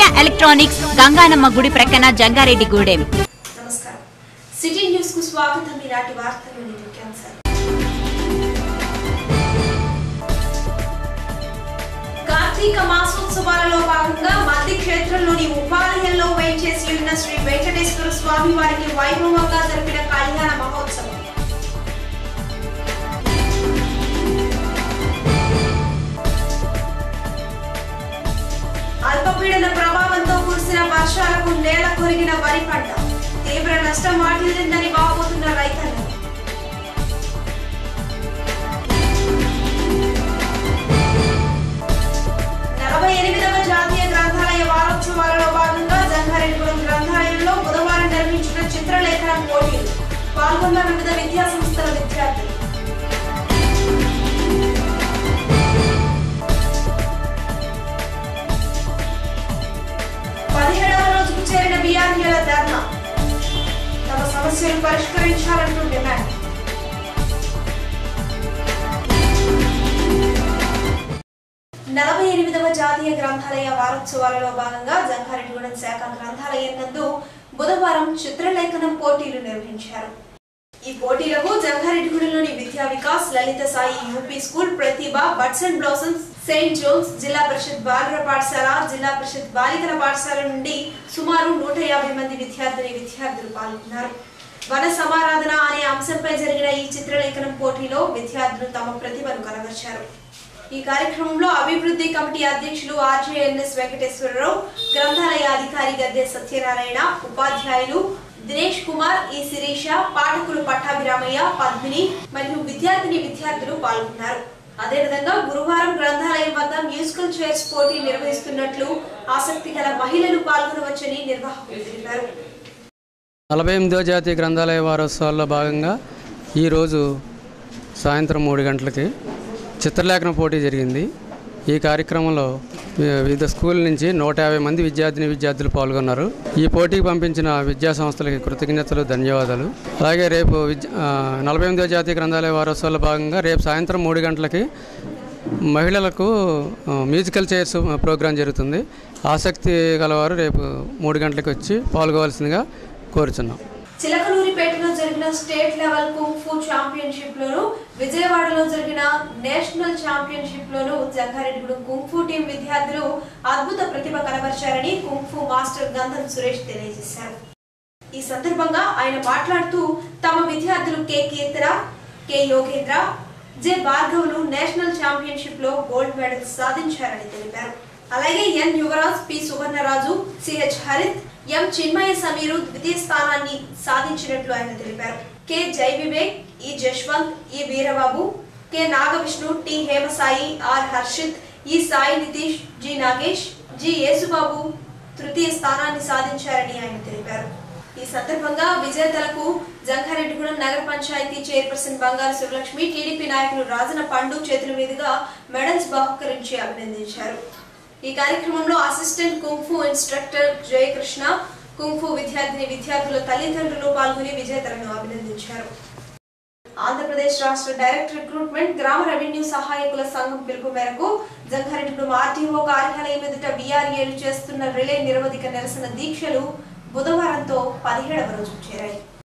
సూర్య electronics Ganganamma గుడి ప్రక్కన జంగారెడ్డిగూడెం నమస్కారం సిటీ న్యూస్ కు స్వాగతం ఈనాటి వార్తలోని ముఖ్యాంశాలు కార్తీక మాసోత్సవాలలో భాగంగా మధ్య క్షేత్రంలోని ఉపాలయంలో వేయించేసి ఉన్న శ్రీ వెంకటేశ్వర స్వామి వారికి వైభవంగా జరిపిన కళ్యాణ మహోత్సవం అల్పపీడన ప్రభావంతో కురిసిన వర్షాలకు నేల కొరిగిన వరి పంట తీవ్ర నష్టం వాటిల్లిందని వాపోతున్న రైతన్లు నలభై ఎనిమిదవ జాతీయ గ్రంథాలయ వారోత్సవాలలో భాగంగా జంగారెడ్డిగూడెం గ్రంథాలయంలో బుధవారం నిర్వహించిన చిత్రలేఖనం పోటీలు పాల్గొన్న వివిధ విద్యా సంస్థల విద్యార్థులు పదిహేడవ రోజుకు చేరిన బీఆర్ఏల ధర్నా తమ సమస్యలు పరిష్కరించాలంటూ డిమాండ్ నలభై ఎనిమిదవ జాతీయ గ్రంథాలయ వారోత్సవాలలో భాగంగా జంగారెడ్డిగూడెం శాఖ గ్రంథాలయం నందు బుధవారం చిత్రలేఖనం పోటీలు నిర్వహించారు ఈ పోటీలకు జంగారెడ్డిగూడెంలోని Vidya Vikas Lalitha Sai UP school Pratibha buds and blossoms Saint John's Zilla Parishad బాలుర పాఠశాల జిల్లా పరిషత్ బాలికల పాఠశాల నుండి సుమారు నూట యాభై మంది విద్యార్థిని విద్యార్థులు పాల్గొన్నారు వన సమారాధన అనే అంశంపై జరిగిన ఈ చిత్రలేఖనం పోటీలో విద్యార్థులు తమ ప్రతిభను కనబర్చారు ఈ కార్యక్రమంలో అభివృద్ధి కమిటీ అధ్యక్షులు ఆర్జేఎన్ఎస్ వెంకటేశ్వరరావు గ్రంథాలయ అధికారి గద్దె సత్యనారాయణ ఉపాధ్యాయులు దినేష్ కుమార్ ఈ శిరీష పాఠకులు పట్టాభిరామయ్య పద్మిని మరియు విద్యార్థిని విద్యార్థులు పాల్గొన్నారు అదేవిధంగా గురువారం గ్రంథాలయం వద్ద మ్యూజికల్ చైర్స్ పోటీ నిర్వహిస్తున్నట్లు ఆసక్తి గల మహిళలు పాల్గొనవచ్చని నిర్వాహకులు తెలిపారు నలభై ఎనిమిదో జాతీయ గ్రంథాలయ వారోత్సవాల్లో భాగంగా ఈరోజు సాయంత్రం మూడు గంటలకి చిత్రలేఖన పోటీ జరిగింది ఈ కార్యక్రమంలో వి- వివిధ స్కూల్ నుంచి నూట యాభై మంది విద్యార్థిని విద్యార్థులు పాల్గొన్నారు ఈ పోటీకి పంపించిన విద్యా సంస్థలకి కృతజ్ఞతలు ధన్యవాదాలు అలాగే రేపు విద్య ఆ, నలభై ఎనిమిదో జాతీయ గ్రంథాలయ వారోత్సవాల్లో భాగంగా రేపు సాయంత్రం మూడు గంటలకి మహిళలకు ఆ, మ్యూజికల్ చైర్స్ ప్రోగ్రాం జరుగుతుంది ఆసక్తి గలవారు రేపు మూడు గంటలకు వచ్చి పాల్గొవలసిందిగా కోరుచున్నాం చిలకలూరిపేటలో జరిగిన స్టేట్ లెవెల్ కుంఫు ఛాంపియన్షిప్ లోను విజయవాడలో జరిగిన నేషనల్ ఛాంపియన్షిప్ లోను జంగారెడ్డిగూడెం కుంఫు టీం విద్యార్థులు అద్భుత ప్రతిభ కనబర్చారని కుంఫు మాస్టర్ గంధం సురేష్ తెలియజేశారు ఈ సందర్భంగా ఆయన మాట్లాడుతూ తమ విద్యార్థులు K Keerthana K Yogendra J Bhargavulu national championship లో గోల్డ్ మెడల్ సాధించారని తెలిపారు అలాగే N Yuvaraj P Suvarnaraju CH Harith M Chinmaya Sameer ద్వితీయ స్థానాన్ని సాధించినట్లు ఆయన తెలిపారు కె జై Vivek E Jaswanth E Veerababu K Nagavishnu T Hemasai R Harshith E Sai Nitish G Nagesh G Yesubabu తృతీయ స్థానాన్ని సాధించారని ఆయన తెలిపారు ఈ సందర్భంగా విజేతలకు జంగారెడ్డిగూడెం నగర పంచాయతీ చైర్పర్సన్ బంగారు శివలక్ష్మి టీడీపీ నాయకులు రాజన పండు చేతుల మీదుగా మెడల్స్ బహుకరించి అభినందించారు ఈ కార్యక్రమంలో assistant kung fu instructor Jayakrishna kung fu విద్యార్థిని విద్యార్థుల తల్లిదండ్రులు పాల్గొని విజేతలను అభినందించారు ఆంధ్రప్రదేశ్ రాష్ట్ర డైరెక్ట్ రిక్రూట్మెంట్ గ్రామ రెవెన్యూ సహాయకుల సంఘం పిలుపు మేరకు జంగారెడ్డిగూడెం ఆర్టీఓ కార్యాలయం ఎదుట బీఆర్ఏలు చేస్తున్న రిలే నిరవధిక నిరసన దీక్షలు బుధవారంతో పదిహేడవ రోజుకు చేరాయి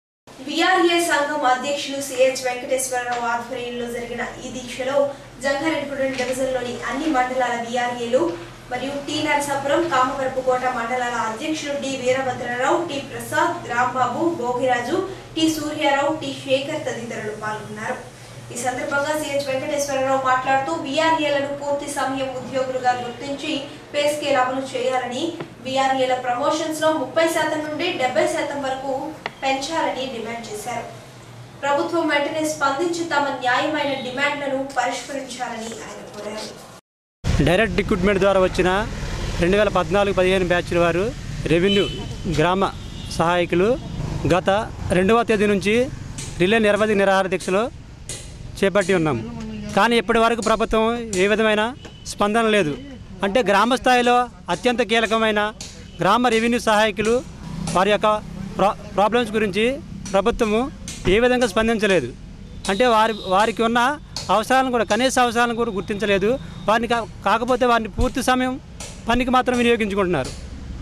విఆర్ఏ సంఘం అధ్యక్షులు సిహెచ్ వెంకటేశ్వరరావు ఆధ్వర్యంలో జరిగిన ఈ దీక్షలో జంగారెడ్డిగూడెం డివిజన్లోని అన్ని మండలాల విఆర్ఏలు మరియు టి నరసాపురం కామవరపుకోట మండలాల అధ్యక్షులు D Veerabhadrarao T Prasad Rambabu Bhogiraju T Suryarao T Sekhar తదితరులు పాల్గొన్నారు ఈ సందర్భంగా సిహెచ్ వెంకటేశ్వరరావు మాట్లాడుతూ బీఆర్ఏలను పూర్తి సమయం ఉద్యోగులుగా గుర్తించి పే స్కేల్ అమలు చేయాలని బీఆర్ఏల ప్రమోషన్స్ లో ముప్పై శాతం నుండి డెబ్బై శాతం వరకు పెంచాలని డిమాండ్ చేశారు ప్రభుత్వం వెంటనే స్పందించి తమ న్యాయమైన డిమాండ్లను పరిష్కరించాలని ఆయన కోరారు డైరెక్ట్ రిక్రూట్మెంట్ ద్వారా వచ్చిన రెండు వేల పద్నాలుగు పదిహేను బ్యాచ్ల వారు రెవెన్యూ గ్రామ సహాయకులు గత రెండవ తేదీ నుంచి రిలే నిరవధి నిరాహార దీక్షలో చేపట్టి ఉన్నాం కానీ ఇప్పటి వరకు ప్రభుత్వం ఏ విధమైన స్పందన లేదు అంటే గ్రామ స్థాయిలో అత్యంత కీలకమైన గ్రామ రెవెన్యూ సహాయకులు వారి యొక్క ప్రా ప్రాబ్లమ్స్ గురించి ప్రభుత్వము ఏ విధంగా స్పందించలేదు అంటే వారి వారికి ఉన్న అవసరాలను కూడా కనీస అవసరాలను కూడా గుర్తించలేదు వారిని కా- కాకపోతే వారిని పూర్తి సమయం పనికి మాత్రం వినియోగించుకుంటున్నారు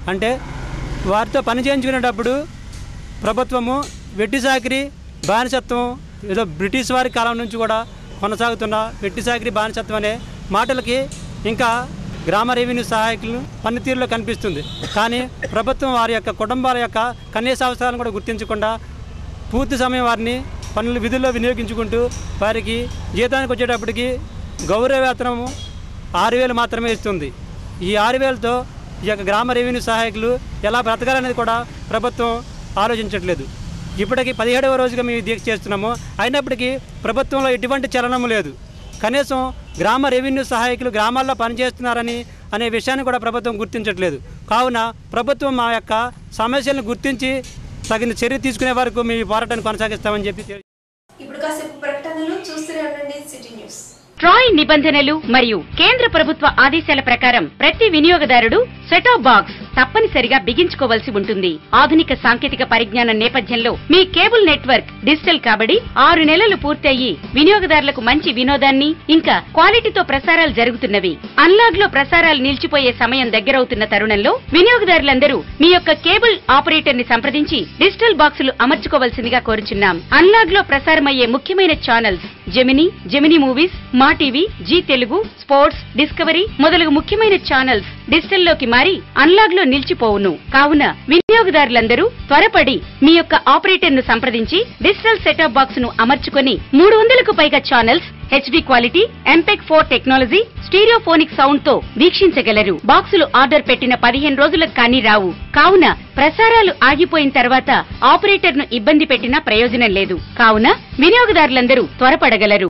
అంటే వారితో పని చేయించుకునేటప్పుడు ప్రభుత్వము వెట్టి చాకిరి బానిసత్వం ఏదో బ్రిటిష్ వారి కాలం నుంచి కూడా కొనసాగుతున్న వెట్టి చాకిరి బానిసత్వం అనే మాటలకి ఇంకా గ్రామ రెవెన్యూ సహాయకులు పనితీరులో కనిపిస్తుంది కానీ ప్రభుత్వం వారి యొక్క కుటుంబాల యొక్క కనీస అవసరాలను కూడా గుర్తించకుండా పూర్తి సమయం వారిని పనులు విధుల్లో వినియోగించుకుంటూ వారికి జీతానికి వచ్చేటప్పటికి గౌరవ వేతనము ఆరు వేలు మాత్రమే ఇస్తుంది ఈ ఆరు వేలతో ఈ యొక్క గ్రామ రెవెన్యూ సహాయకులు ఎలా బ్రతకాలనేది కూడా ప్రభుత్వం ఆలోచించట్లేదు ఇప్పటికి పదిహేడవ రోజుగా మేము ఈ దీక్ష చేస్తున్నాము అయినప్పటికీ ప్రభుత్వంలో ఎటువంటి చలనము లేదు కనీసం గ్రామ రెవెన్యూ సహాయకులు గ్రామాల్లో పనిచేస్తున్నారని అనే విషయాన్ని కూడా ప్రభుత్వం గుర్తించట్లేదు కావున ప్రభుత్వం మా యొక్క సమస్యలను గుర్తించి తగిన చర్య తీసుకునే వరకు మీ పోరాటాన్ని కొనసాగిస్తామని చెప్పి తెలి- ఇప్పుడు కాసేపు ప్రకటనలు చూస్తూనే ఉండండి సిటీ న్యూస్ ట్రాయ్ నిబంధనలు మరియు కేంద్ర ప్రభుత్వ ఆదేశాల ప్రకారం ప్రతి వినియోగదారుడు సెటాప్ బాక్స్ తప్పనిసరిగా బిగించుకోవాల్సి ఉంటుంది ఆధునిక సాంకేతిక పరిజ్ఞానం నేపథ్యంలో మీ కేబుల్ నెట్వర్క్ డిజిటల్ కాబడి ఆరు నెలలు పూర్తయి వినియోగదారులకు మంచి వినోదాన్ని ఇంకా క్వాలిటీతో ప్రసారాలు జరుగుతున్నవి అన్లాగ్ లో ప్రసారాలు నిలిచిపోయే సమయం దగ్గరవుతున్న తరుణంలో వినియోగదారులందరూ మీ యొక్క కేబుల్ ఆపరేటర్ ని సంప్రదించి డిజిటల్ బాక్సులు అమర్చుకోవాల్సిందిగా కోరుచున్నాం అన్లాగ్ లో ప్రసారమయ్యే ముఖ్యమైన channels Gemini Gemini movies Maa TV Zee Telugu sports Discovery మొదలగు ముఖ్యమైన ఛానల్స్ డిజిటల్ లోకి మారి అన్లాగ్ లో నిలిచిపోవును కావున వినియోగదారులందరూ త్వరపడి మీ యొక్క ఆపరేటర్ ను సంప్రదించి డిజిటల్ సెటప్ బాక్స్ ను అమర్చుకొని మూడు వందలకు పైగా channels HD quality MPEG four technology stereophonic sound తో వీక్షించగలరు బాక్సులు ఆర్డర్ పెట్టిన పదిహేను రోజులకు కానీ రావు కావున ప్రసారాలు ఆగిపోయిన తర్వాత ఆపరేటర్ ను ఇబ్బంది పెట్టినా ప్రయోజనం లేదు కావున వినియోగదారులందరూ త్వరపడగలరు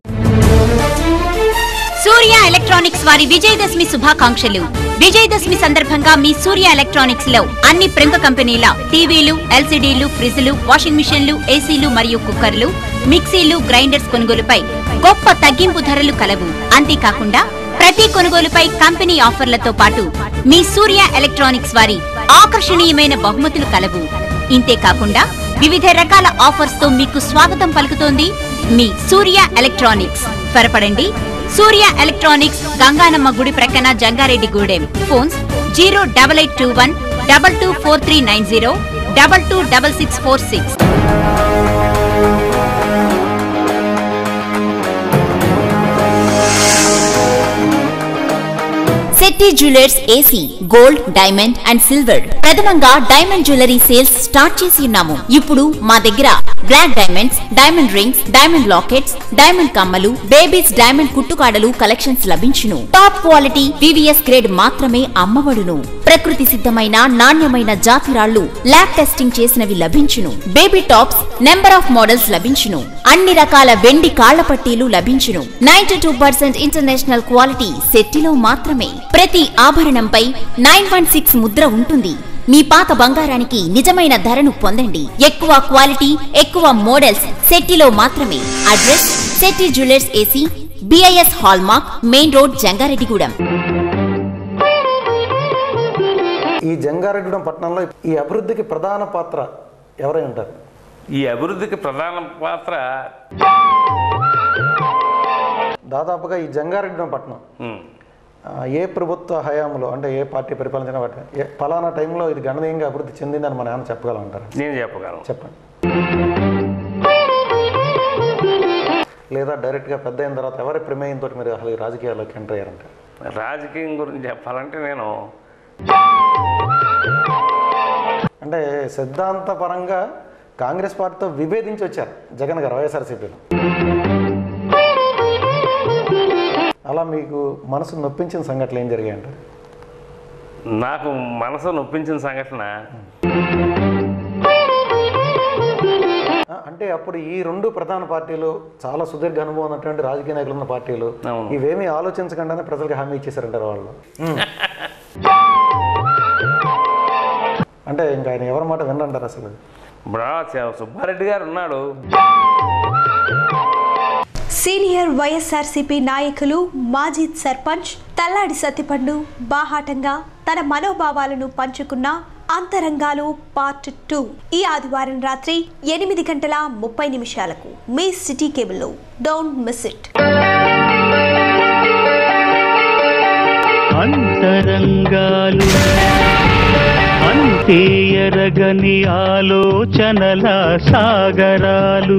సూర్య ఎలక్ట్రానిక్స్ వారి విజయదశమి శుభాకాంక్షలు విజయదశమి సందర్భంగా మీ సూర్య ఎలక్ట్రానిక్స్ లో అన్ని ప్రముఖ కంపెనీల టీవీలు ఎల్సీడీలు ఫ్రిజ్లు వాషింగ్ మిషన్లు ఏసీలు మరియు కుక్కర్లు మిక్సీలు గ్రైండర్స్ కొనుగోలుపై గొప్ప తగ్గింపు ధరలు కలవు అంతేకాకుండా ప్రతి కొనుగోలుపై కంపెనీ ఆఫర్లతో పాటు మీ సూర్య ఎలక్ట్రానిక్స్ వారి ఆకర్షణీయమైన బహుమతులు కలవు ఇంతే కాకుండా వివిధ రకాల ఆఫర్స్ తో మీకు స్వాగతం పలుకుతోంది మీ సూర్య ఎలక్ట్రానిక్స్ త్వరపడండి సూర్య ఎలక్ట్రానిక్స్ గంగానమ్మ గుడి ప్రక్కన Jangareddy Gudem phones zero double eight two one double two four three nine zero double two double six four six Setty jewellers AC gold diamond and silver ప్రథమంగా డైమండ్ జ్యువెలరీ సేల్స్ స్టార్ట్ చేసి ఉన్నాము ఇప్పుడు మా దగ్గర black diamonds diamond rings diamond lockets diamond కమ్మలు babies diamond కుట్టుకాడలు collections లభించును top quality VVS grade మాత్రమే అమ్మబడును ప్రకృతి సిద్ధమైన నాణ్యమైన జాతిరాళ్లు ల్యాబ్ టెస్టింగ్ చేసినవి లభించును baby tops number of models లభించును అన్ని రకాల వెండి కాళ్ల పట్టీలు లభించును ninety two percent international quality సెట్టిలో మాత్రమే ప్రతి ఆభరణంపై నైన్ వన్ సిక్స్ ముద్ర ఉంటుంది మీ పాత బంగారానికి నిజమైన ధరను పొందండి ఎక్కువ క్వాలిటీ ఎక్కువ మోడల్స్ సెట్టిలో మాత్రమే address Setty jewellers AC BIS hallmark main road Jangareddygudem ఈ జంగారెడ్డిగూడెం పట్టణంలో ఈ అభివృద్ధికి ప్రధాన పాత్ర ఎవరై ఉంటారు ఈ అభివృద్ధికి ప్రధాన పాత్ర దాదాపుగా ఈ జంగారెడ్డిగూడెం పట్టణం ఉమ్, ఆ, ఏ ప్రభుత్వ హయాంలో అంటే ఏ పార్టీ పరిపాలించిన వాటి ఏ ఫలానా టైంలో ఇది గణనీయంగా అభివృద్ధి చెందిందని మన ఏమైనా చెప్పగలంటారు నేను చెప్పగలను చెప్పండి లేదా డైరెక్ట్గా పెద్ద అయిన తర్వాత ఎవరి ప్రమేయంతో మీరు అసలు ఈ రాజకీయాల్లోకి ఎంటర్ అయ్యారంటే రాజకీయం గురించి చెప్పాలంటే నేను అంటే సిద్ధాంతపరంగా కాంగ్రెస్ పార్టీతో విభేదించి వచ్చారు జగన్ గారు వైఎస్ఆర్సీపీలో అలా మీకు మనసు నొప్పించిన సంఘటనలు ఏం జరిగాయంటారు నాకు మనసు నొప్పించిన సంఘటన ఆ, అంటే అప్పుడు ఈ రెండు ప్రధాన పార్టీలు చాలా సుదీర్ఘ అనుభవం ఉన్నటువంటి రాజకీయ నాయకులు ఉన్న పార్టీలు అవును. ఇవేమీ ఆలోచించకుండానే ప్రజలకు హామీ ఇచ్చేసారంటారు వాళ్ళు అంటే ఇంకా ఆయన ఎవరి మాట వినంటారు అసలు బ్రా సుబ్బారెడ్డి గారు ఉన్నాడు సీనియర్ వైఎస్ఆర్సీపీ నాయకులు మాజీ సర్పంచ్ తల్లాడి సత్తిపండు బాహాటంగా తన మనోభావాలను పంచుకున్న అంతరంగాలు పార్ట్ టూ ఈ ఆదివారం రాత్రి ఎనిమిది గంటల ముప్పై నిమిషాలకు మీ సిటీ కేబుల్లో డోంట్ మిస్ ఇట్ అంతరంగాలు అంతే ఎరగని ఆలోచనల సాగరాలు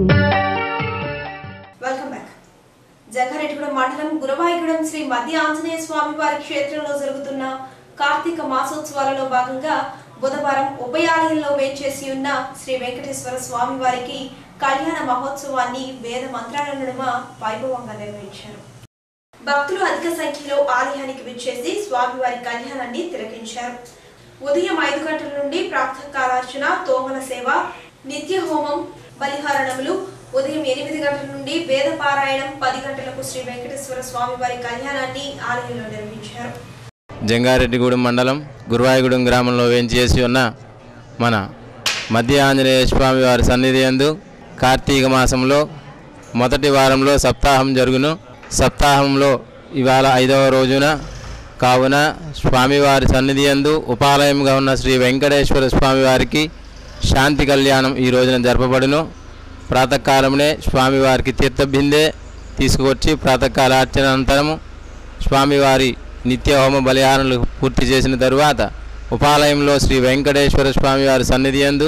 వెల్కమ్ బ్యాక్ జంగారెడ్డిగూడెం మండలం గురవాయిగూడెం శ్రీ మధ్య ఆంజనేయ స్వామి వారి క్షేత్రంలో జరుగుతున్న కార్తీక మాసోత్సవాలలో భాగంగా బుధవారం ఉభయాలయంలో వేంచేసి ఉన్న శ్రీ వెంకటేశ్వర స్వామి వారికి కళ్యాణ మహోత్సవాన్ని వేద మంత్రాల నడుమ వైభవంగా నిర్వహించారు భక్తులు అధిక సంఖ్యలో ఆలయానికి విచ్చేసి స్వామివారి కళ్యాణాన్ని తిలకించారు ఉదయం ఐదు గంటల నుండి ప్రాతకాలార్చన తోమల సేవ నిత్య హోమం బలిహారణములు ఉదయం ఎనిమిది గంటల నుండి వేద పారాయణం పది గంటలకు శ్రీ వెంకటేశ్వర స్వామి వారి కళ్యాణాన్ని ఆలయంలో నిర్వహించారు జంగారెడ్డిగూడెం మండలం గురువాయిగూడెం గ్రామంలో వేంచేసి ఉన్న మన మధ్య ఆంజనేయ స్వామి వారి సన్నిధి యందు కార్తీక మాసంలో మొదటి వారంలో సప్తాహం జరుగును సప్తాహంలో ఇవాళ ఐదవ రోజున కావున స్వామివారి సన్నిధి యందు ఉపాలయంగా ఉన్న శ్రీ వెంకటేశ్వర స్వామివారికి శాంతి కళ్యాణం ఈ రోజున జరపబడును ప్రాతకాలమునే స్వామివారికి తీర్థబిందె తీసుకువచ్చి ప్రాతకాల అర్చన అనంతరము స్వామివారి నిత్య హోమ బలిహారములు పూర్తి చేసిన తరువాత ఉపాలయంలో శ్రీ వెంకటేశ్వర స్వామివారి సన్నిధి యందు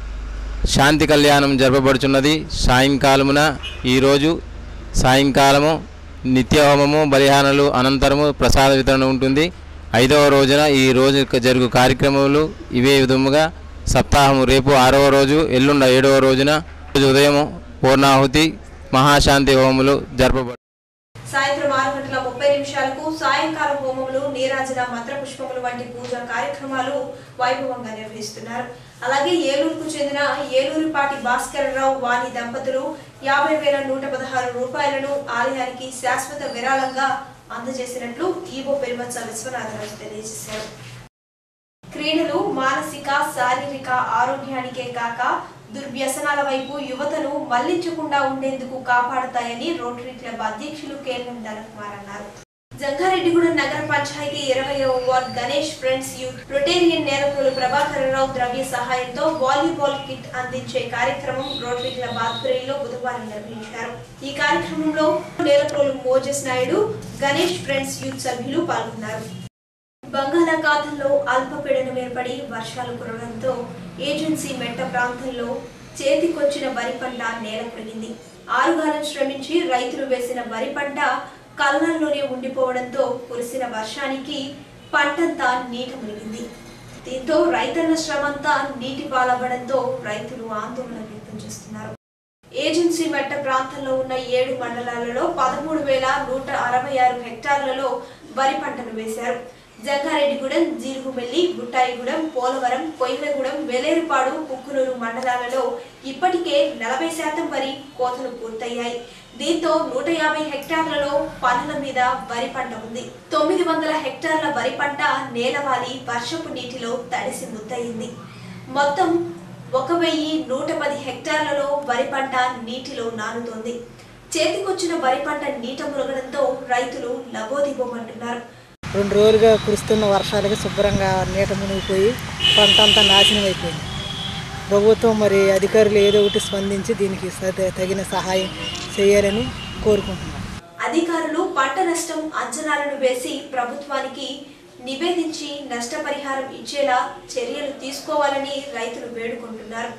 శాంతి కళ్యాణం జరపబడుచున్నది సాయంకాలమున ఈరోజు సాయంకాలము నిత్య హోమము బలిహారములు అనంతరము ప్రసాద వితరణ ఉంటుంది ఐదవ రోజున ఈ రోజు జరుగు కార్యక్రమాలు ఇవే విధముగా సప్తాహము రేపు ఆరవ రోజు ఎల్లుండ ఏడవ రోజున రోజు ఉదయం పూర్ణాహుతి మహాశాంతి హోములు జరపబడు సాయంత్రం ఆరు గంటల ముప్పై నిమిషాలకు సాయంకాల హోమములు నీరాజన మంత్రపుష్పములు వంటి పూజా కార్యక్రమాలు వైభవంగా నిర్వహిస్తున్నారు అలాగే ఏలూరుకు చెందిన ఏలూరుపాటి భాస్కరరావు వాణి దంపతులు యాభై వేల నూట పదహారు రూపాయలను ఆలయానికి శాశ్వత విరాళంగా అందజేసినట్లు ఈవో పెరుమచ్చ విశ్వనాథరాజు తెలియజేశారు క్రీడలు మానసిక శారీరక ఆరోగ్యానికే కాక దుర్వ్యసనాల వైపు యువతను మళ్లించకుండా ఉండేందుకు కాపాడతాయని రోటరీ క్లబ్ అధ్యక్షులు కేఎల్ఎం ధనకుమార్ అన్నారు జంగారెడ్డిగూడెం నగర పంచాయతీ ఇరవయవ ward Ganesh friends youth Rotarian నేరకులు ప్రభాకరరావు ద్రవ్య సహాయంతో వాలీబాల్ కిట్ అందించే కార్యక్రమం రోటరీ క్లబ్ ఆధ్వర్యంలో బుధవారం నిర్వహించారు ఈ కార్యక్రమంలో Nelaprolu Moses Naidu Ganesh friends youth సభ్యులు పాల్గొన్నారు బంగాళాఖాతంలో అల్పపీడనం ఏర్పడి వర్షాలు కురవడంతో ఏజెన్సీ మెట్ట ప్రాంతంలో చేతికొచ్చిన వరి పంట నేల కొరిగింది ఆరుగాలం శ్రమించి రైతులు వేసిన వరి పంట కళ్ళల్లోనే ఉండిపోవడంతో కురిసిన వర్షానికి పంటంతా నీట మునిగింది దీంతో రైతన్న శ్రమంతా నీటి పాలవ్వడంతో రైతులు ఆందోళన వ్యక్తం చేస్తున్నారు ఏజెన్సీ మెట్ట ప్రాంతంలో ఉన్న ఏడు మండలాలలో పదమూడు వేల నూట అరవై ఆరు హెక్టార్లలో వరి పంటను వేశారు జంగారెడ్డిగూడెం జీలుగుమెల్లి బుట్టాయిగూడెం పోలవరం కొయ్యలగూడెం వెలేరుపాడు కుక్కునూరు మండలాలలో ఇప్పటికే నలభై శాతం వరి కోతలు పూర్తయ్యాయి దీంతో నూట యాభై హెక్టార్లలో పనుల మీద వరి పంట ఉంది తొమ్మిది వందల హెక్టార్ల వరి పంట నేలవాలి వర్షపు నీటిలో తడిసి ముద్దయింది మొత్తం ఒక వెయ్యి నూట పది హెక్టార్లలో వరి పంట నీటిలో నానుతోంది చేతికొచ్చిన వరి పంట నీట మునగడంతో రైతులు లబోదిబోమంటున్నారు రెండు రోజులుగా కురుస్తున్న వర్షాలకి శుభ్రంగా నీట మునిగిపోయి పంట అంతా నాశనం అయిపోయింది ప్రభుత్వం మరి అధికారులు ఏదో ఒకటి స్పందించి దీనికి స- తగిన సహాయం చేయాలని కోరుకుంటున్నాం అధికారులు పంట నష్టం అంచనాలను వేసి ప్రభుత్వానికి నివేదించి నష్టపరిహారం ఇచ్చేలా చర్యలు తీసుకోవాలని రైతులు వేడుకుంటున్నారు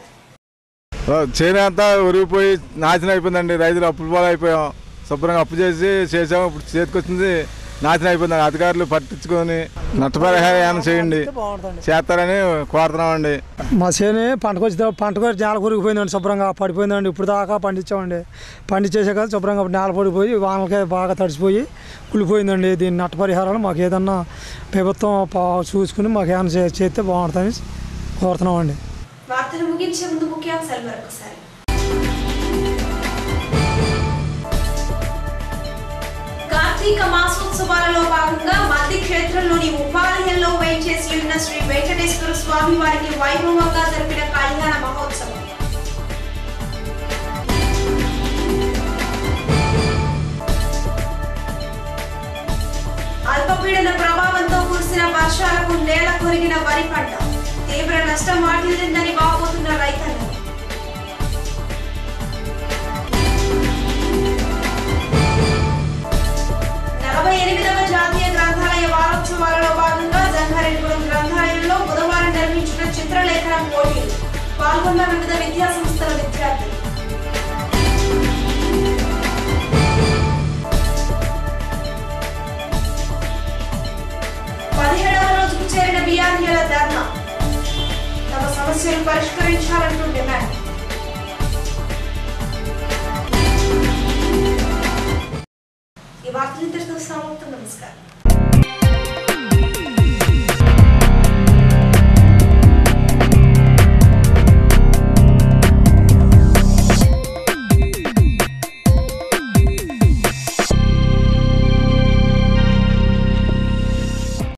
చేను అంతా ఉరిగిపోయి నాశనం అయిపోయిందండి రైతులు అప్పుల పాలు అయిపోయాం శుభ్రంగా అప్పు చేసి చేసాము ఇప్పుడు చేతికి వచ్చింది నాశనం అయిపోయింది అధికారులు పట్టించుకొని నష్టపరిహారం ఏమైనా చేయండి చేస్తారని కోరుతున్నామండి మా చేను పంటకు వచ్చి పంటకు వచ్చి నేల కొరిగిపోయిందండి శుభ్రంగా పడిపోయిందండి ఇప్పుడు దాకా పండించామండి పండించేసాక శుభ్రంగా నేల పడిపోయి వానలకి బాగా తడిసిపోయి కుళ్ళిపోయిందండి దీని నట్టపరిహారాలు మాకు ఏదన్నా ప్రభుత్వం పా- చూసుకుని మాకు ఏమైనా చే- చేస్తే బాగుంటుందని కోరుతున్నామండి వార్తలు ముగించే ముందు ముఖ్యాంశాలు మరొకసారి కార్తీక మాసోత్సవాలలో భాగంగా మధ్య క్షేత్రంలోని ఉపాలయంలో వేయించేసి ఉన్న శ్రీ వెంకటేశ్వర స్వామి వారికి వైభవంగా జరిపిన కళ్యాణ మహోత్సవం అల్పపీడన ప్రభావంతో కురిసిన వర్షాలకు నేల కొరిగిన వరి పంట తీవ్ర నష్టం వాటిల్లిందని వాపోతున్న రైతన్నులు నలభై ఎనిమిదవ జాతీయ గ్రంథాలయ వారోత్సవాలలో భాగంగా జంగారెడ్డిగూడెం గ్రంథాలయంలో బుధవారం పాల్గొన్న వివిధ విద్యా సంస్థల విద్యార్థులు పదిహేడవ రోజుకు చేరిన బిఆర్ఏల ధర్నా తమ సమస్యలు పరిష్కరించాలంటూ డిమాండ్ ఈ వార్తలు ఇంతటితో సమాప్తం నమస్కారం